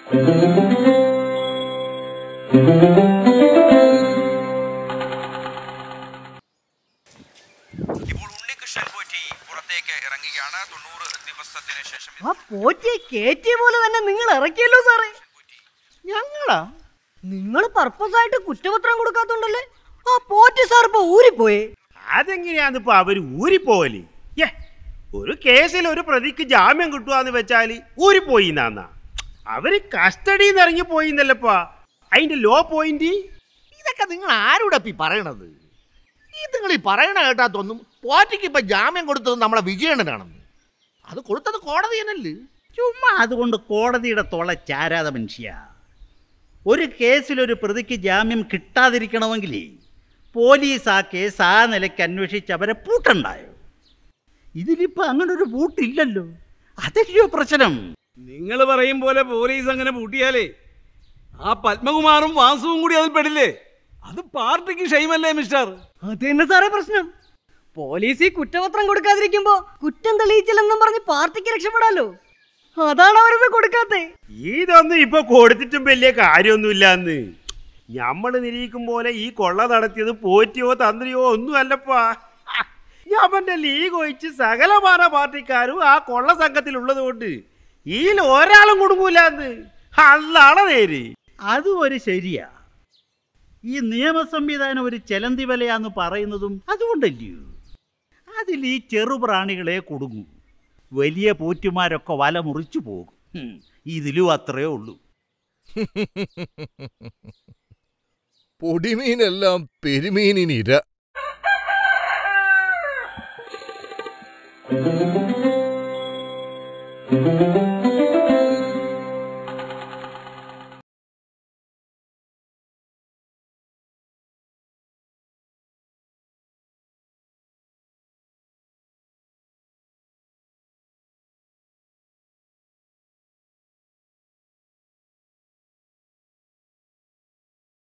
ഇപ്പോൾ ഉണ്ണികൃഷ്ണൻ പോറ്റി പുറത്തേക്ക് ഇറങ്ങുകയാണ് തൊണ്ണൂറ് ദിവസത്തിന് ശേഷം ആ പോറ്റിയെ കേറ്റിയ പോലെ തന്നെ നിങ്ങൾ ഇറക്കിയല്ലോ സാറേ ഞങ്ങളാ നിങ്ങൾ പർപ്പസ് ആയിട്ട് കുറ്റപത്രം കൊടുക്കാത്തോണ്ടല്ലേ ആ പോറ്റി സാർ ഇപ്പൊ ഊരിപ്പോയേ അതെങ്ങനെയാന്ന് ഇപ്പൊ അവര് ഊരിപ്പോവല് യ്യേ, ഒരു കേസിൽ ഒരു പ്രതിക്ക് ജാമ്യം കിട്ടുവാന്ന് വെച്ചാല് ഊരിപ്പോയി എന്നാ അവര് കസ്റ്റഡിയിൽ നിന്ന് ഇറങ്ങി പോയിന്നല്ലപ്പാ അതിന്റെ ലോ പോയിന്റ് ഇതൊക്കെ നിങ്ങൾ ആരോടെ ഈ പറയണത് ഈ നിങ്ങൾ ഈ പറയണ കേട്ടാത്തൊന്നും പോറ്റിക്ക് ഇപ്പൊ ജാമ്യം കൊടുത്തത് നമ്മളെ വിജയണ്ണനാണെന്ന് അത് കൊടുത്തത് കോടതി തന്നെയല്ലേ ചുമ്മാ അതുകൊണ്ട് കോടതിയുടെ തൊള ചാരാത മനുഷ്യ ഒരു കേസിൽ ഒരു പ്രതിക്ക് ജാമ്യം കിട്ടാതിരിക്കണമെങ്കിൽ പോലീസ് ആ കേസ് ആ നിലയ്ക്ക് അന്വേഷിച്ച് അവരെ പൂട്ടുണ്ടായോ ഇതിലിപ്പോ അങ്ങനെ ഒരു പൂട്ടില്ലല്ലോ അതല്ലയോ പ്രശ്നം നിങ്ങൾ പറയും പോലെ പോലീസ് അങ്ങനെ പൂട്ടിയാലേ ആ പത്മകുമാറും വാസുവും കൂടി അതിൽ പെടില്ലേ അത് പാർട്ടിക്ക് ഷെയ്മല്ലേ മിസ്റ്റർ അത് തന്നെ സാറേ പ്രശ്നം പോലീസ് ഈ കുറ്റപത്രം കൊടുക്കാതിരിക്കുമ്പോ കുറ്റം തെളിയിച്ചില്ലെന്നും പറഞ്ഞ് പാർട്ടിക്ക് രക്ഷപ്പെടാലോ അതാണ് അവരത് കൊടുക്കാത്തേ ഇതൊന്നും ഇപ്പൊ കൊടുത്തിട്ടും വലിയ കാര്യമൊന്നുമില്ലാന്ന് ഞമ്മള് നിരീക്കും പോലെ ഈ കൊള്ള നടത്തിയത് പോറ്റിയോ തന്ത്രിയോ ഒന്നും അല്ലപ്പാ ഞമ്മന്റെ ലീഗ് ഒഴിച്ച് സകലമാന പാർട്ടിക്കാരും ആ കൊള്ള സംഘത്തിലുള്ളത് കൊണ്ട് ഈയിൽ ഒരാളും കൊടുക്കൂലെന്ന് അല്ലാണ് നേര് അതും ഒരു ശരിയാ ഈ നിയമ സംവിധാനം ഒരു ചെലന്തി വലയാന്ന് പറയുന്നതും അതുകൊണ്ടല്ലയോ അതിൽ ഈ ചെറുപ്രാണികളെ കുടുങ്ങും വലിയ പോറ്റുമാരൊക്കെ വല മുറിച്ചു പോകും ഉം, ഇതിലും അത്രയേ ഉള്ളൂ പൊടിമീനെല്ലാം പെരുമീനിനിര Thank you.